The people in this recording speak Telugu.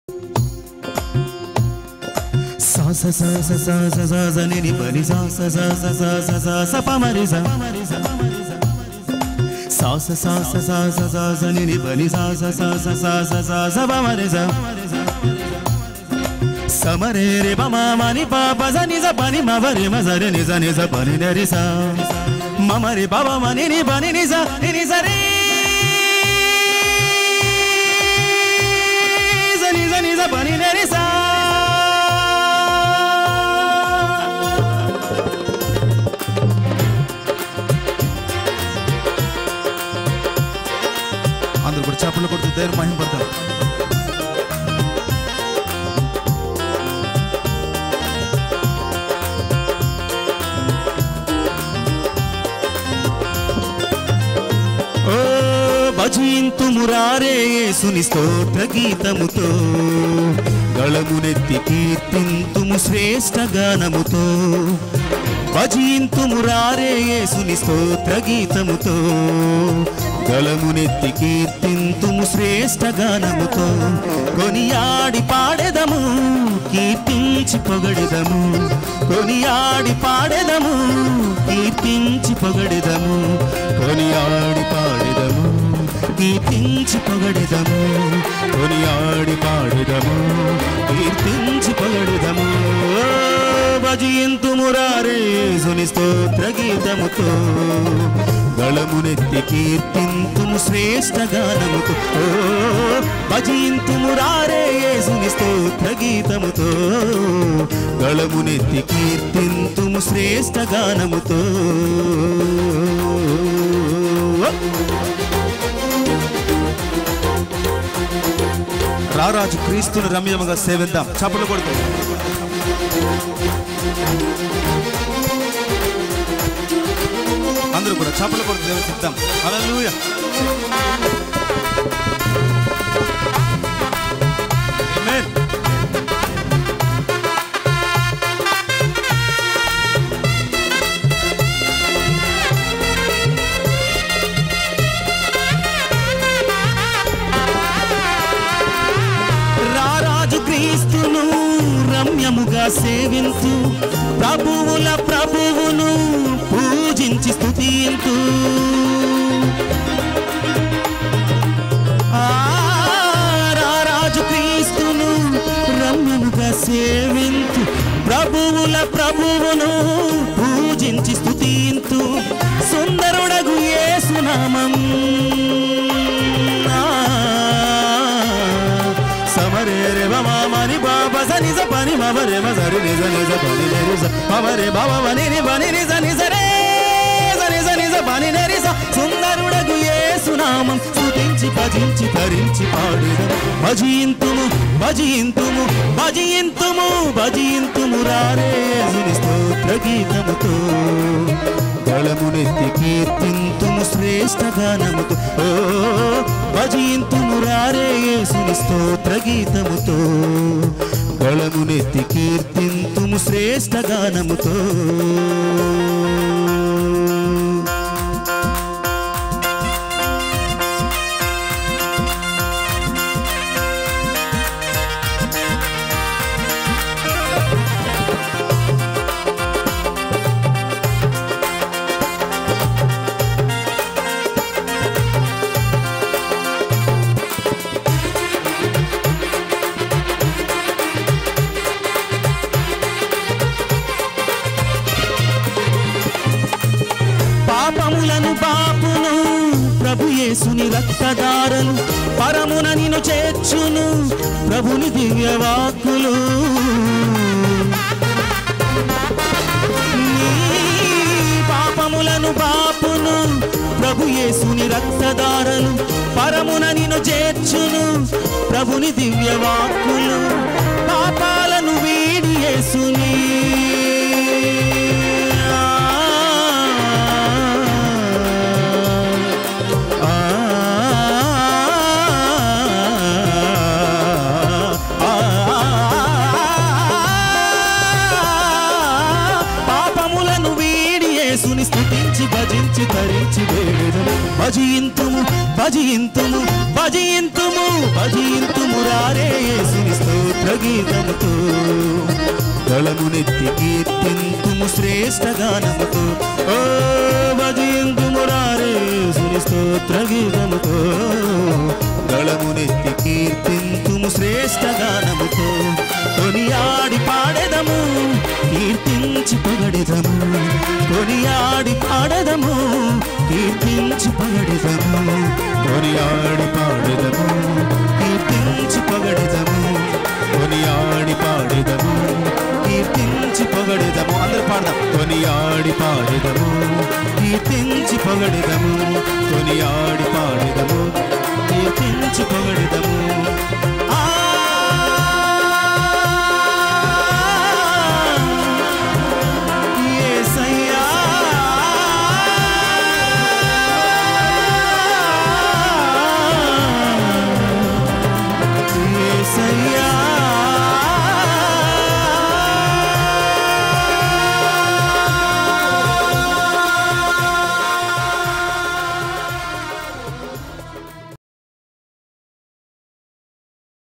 సా స స స స స స స ని ని ప ని సా స స స స స స స ప మ రి స సా స స స స స స స ని ని ప ని సా స స స స స స స ప మ రి స స మ రే రే ప మ మ ని ప ప స ని స ప ని మ ప రి మ స రి ని స ని స ప ని ని రి స మ మ రి ప ప మ ని ని ప ని ని స ని ని స రి స ని స ని స ప ని ని రి స అందరూ కూడా చప్పలు కొడుతూ దేవుని మహింపడతారు ఓ భజింతు మురారే యేసుని స్తోత్ర గీతముతో గళమునెత్తి కీర్తింతుము శ్రేష్ఠ గానముతో భజింతు మురారే యేసుని స్తోత్ర గీతముతో గళమునెత్తి కీర్తింతుము శ్రేష్ఠ గానముతో కొనియాడి పాడెదము కీర్తించి పొగడెదము కొనియాడి పాడెదము కీర్తించి పొగడెదము కొనియాడి పాడెదము కీర్తించి పొగడెదము కొనియాడి పాడెదము కీర్తించి పొగడెదము ఓ, భజింతు మురారేసుని స్తోత్ర గీతముతో గళమునెత్తి కీర్తింతుము శ్రేష్ఠ గానముతో ఓ, భజింతు మురారేసుని స్తోత్ర గీతముతో గళమునెత్తి కీర్తింతుము శ్రేష్ఠ గానముతో రారాజు క్రీస్తును రమ్యముగా సేవిద్దాం చప్పలు కొడుతూ అందరూ కూడా చప్పలు కొడుతూ దేవుని సిద్ధం హల్లెలూయా ఆమేన్ రారాజు క్రీస్తును రమ్యముగా సేవింతు ప్రభువుల ప్రభువును పూజించి స్తుతింతు ఆ, రారాజు క్రీస్తును రమ్యముగా సేవింతు ప్రభువుల ప్రభువును పూజించి స్తుతింతు సుందరుడగు యేసునామం ఆ, సమరే రే మని బాబ సని స పని మరే మరి నిజ నిజ పని నిజ మరే బాబా వని ని బని నిజ నిజ రే సని సని స పని నరి స సుందరుడగు యేసునామం స్తుతించి భజించి ధరించి పాడుదం భజింతుము భజింతుము భజింతుము భజింతుము రారే యేసుని స్తోత్ర గీతముతో గళమునెత్తి కీర్తింతుము శ్రేష్ఠ గానముతో ఓ భజింతుము రారే యేసుని స్తోత్ర గీతముతో గళమునెత్తి కీర్తింతుము శ్రేష్ఠ గానముతో పాపములను పాపును ప్రభు యేసుని రక్తదారలు పరమున నిన్ను చేర్చును ప్రభుని దివ్య వాక్కులు నీ పాపములను పాపును ప్రభు యేసుని రక్తదారలు పరమున నిన్ను చేర్చును ప్రభుని దివ్య వాక్కులు పాపాలను వీడి యేసుని ఆ, ఆ, పాపములను వీడి యేసుని స్తుతించి భజించి తరించి వేడుదము భజింతుము భజింతుము భజింతుము భజింతుము రారే యేసుని స్తోత్ర గీతముతో గళమునెత్తి కీర్తింతుము శ్రేష్ఠ గానముతో ఓ భజింతుము రారే యేసుని స్తోత్ర గీతముతో గళమునెత్తి కీర్తింతుము శ్రేష్ఠ గానముతో కొనియాడి పాడెదము కీర్తించి పొగడెదము కొనియాడి పాడెదము కీర్తించి పొగడెదము కొనియాడి పాడెదము కీర్తించి పొగడెదము కొనియాడి పాడెదము కీర్తించి పొగడెదము అందరూ పాడదాం కొనియాడి పాడెదము కీర్తించి పొగడెదము కొనియాడి పాడెదము కీర్తించి పొగడెదము